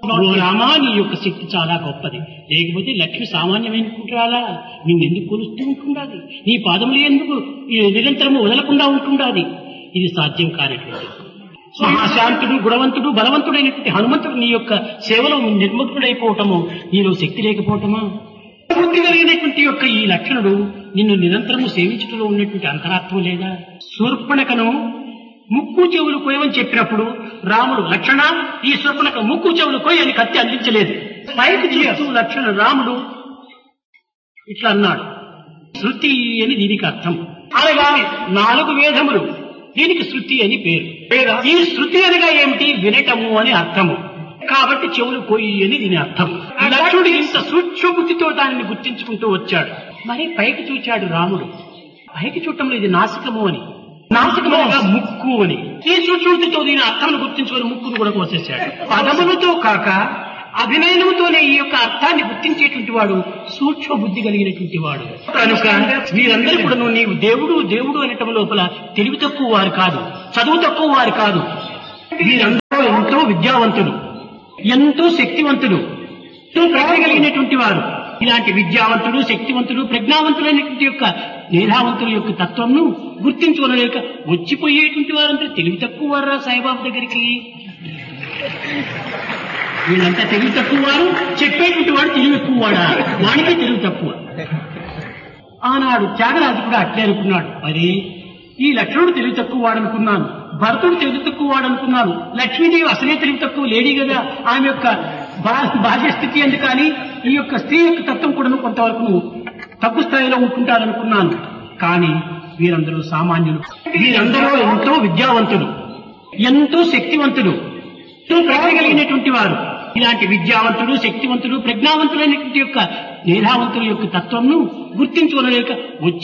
ఓ రామా నీ యొక్క శక్తి చాలా గొప్పది లేకపోతే లక్ష్మి సామాన్యమైన కుట్రాలా నిన్నెందుకు కొలుస్తూ ఉంటుండాలి నీ పాదములు ఎందుకు ఈ నిరంతరము వదలకుండా ఉంటుండాలి ఇది సాధ్యం కానటువంటి మహాశాంతుడు గుణవంతుడు బలవంతుడైనటువంటి హనుమంతుడు నీ యొక్క సేవలో నిర్ముక్తుడైపోవటము నీలో శక్తి లేకపోవటమా బుద్ధి కలిగినటువంటి యొక్క ఈ లక్షణుడు నిన్ను నిరంతరము సేవించడంలో ఉన్నటువంటి అంతరాత్మ లేదా శూర్పణకను ముక్కు చెవులు కోయమని చెప్పినప్పుడు రాముడు లక్షణ ఈ శూర్పణక ముక్కు చెవులు కోయి అని కత్తి అందించలేదు పైకి చూస్తూ లక్షణ రాముడు ఇట్లా అన్నాడు శృతి అని దీనికి అర్థం అనగా నాలుగు వేదములు దీనికి శృతి అని పేరు ఈ శృతి అనగా ఏమిటి వినటము అని అర్థము కాబట్టి చెవులు కోయి అని దీని అర్థం లక్ష్ముడు ఇంత సూక్ష్మబుద్ధితో దానిని గుర్తించుకుంటూ వచ్చాడు మరి పైకి చూచాడు రాముడు పైకి చూడటంలో ఇది నాసికము అని నాసికము అనగా ముక్కు అని ఈ సూక్ష్మబుద్ధితో దీని అర్థాన్ని గుర్తించుకొని ముక్కును కూడా కోసేశాడు పదములతో కాక అభినయనముతోనే ఈ యొక్క అర్థాన్ని గుర్తించేటువంటి వాడు సూక్ష్మ బుద్ధి కలిగినటువంటి వాడు కనుక మీరందరూ కూడా నీవు దేవుడు దేవుడు అనటం లోపల తెలివి తక్కువ వారు కాదు చదువు తక్కువ వారు కాదు మీరందరూ ఎంతో విద్యావంతులు ఎంతో శక్తివంతులు ఎంతో ప్రజ్ఞ కలిగినటువంటి వారు ఇలాంటి విద్యావంతుడు శక్తివంతుడు ప్రజ్ఞావంతులైనటువంటి యొక్క మేధావంతుల యొక్క తత్వంను గుర్తించుకోలేక వచ్చిపోయేటువంటి వారంతా తెలివి తక్కువ వారా సాయిబాబు దగ్గరికి వీళ్ళంతా తెలివి తక్కువ వారు చెప్పేటువంటి వాడు తెలివి ఎక్కువ వాడా వాడికి తెలివి తక్కువ ఆనాడు త్యాగరాజు కూడా అట్లే అనుకున్నాడు మరి ఈ లక్ష్మణుడు తెలివి తక్కువ వాడనుకున్నాను భరతుడు తెలివి తక్కువ వాడనుకున్నాను లక్ష్మీదేవి అసలే తెలివి తక్కువ లేడీ కదా ఆమె యొక్క బా- బాహ్య స్థితి ఎందుకు కానీ ఈ యొక్క స్త్రీ యొక్క తత్వం కూడా కొంతవరకు తక్కువ స్థాయిలో ఉంటుంటారనుకున్నాను కానీ వీరందరూ సామాన్యులు వీరందరూ ఎంతో విద్యావంతులు ఎంతో శక్తివంతులు ఎంతో ప్రజ్ఞ కలిగినటువంటి వారు ఇలాంటి విద్యావంతుడు శక్తివంతుడు ప్రజ్ఞావంతులైనటువంటి యొక్క మేధావంతుల యొక్క తత్వంను గుర్తించుకోలేక వచ్చి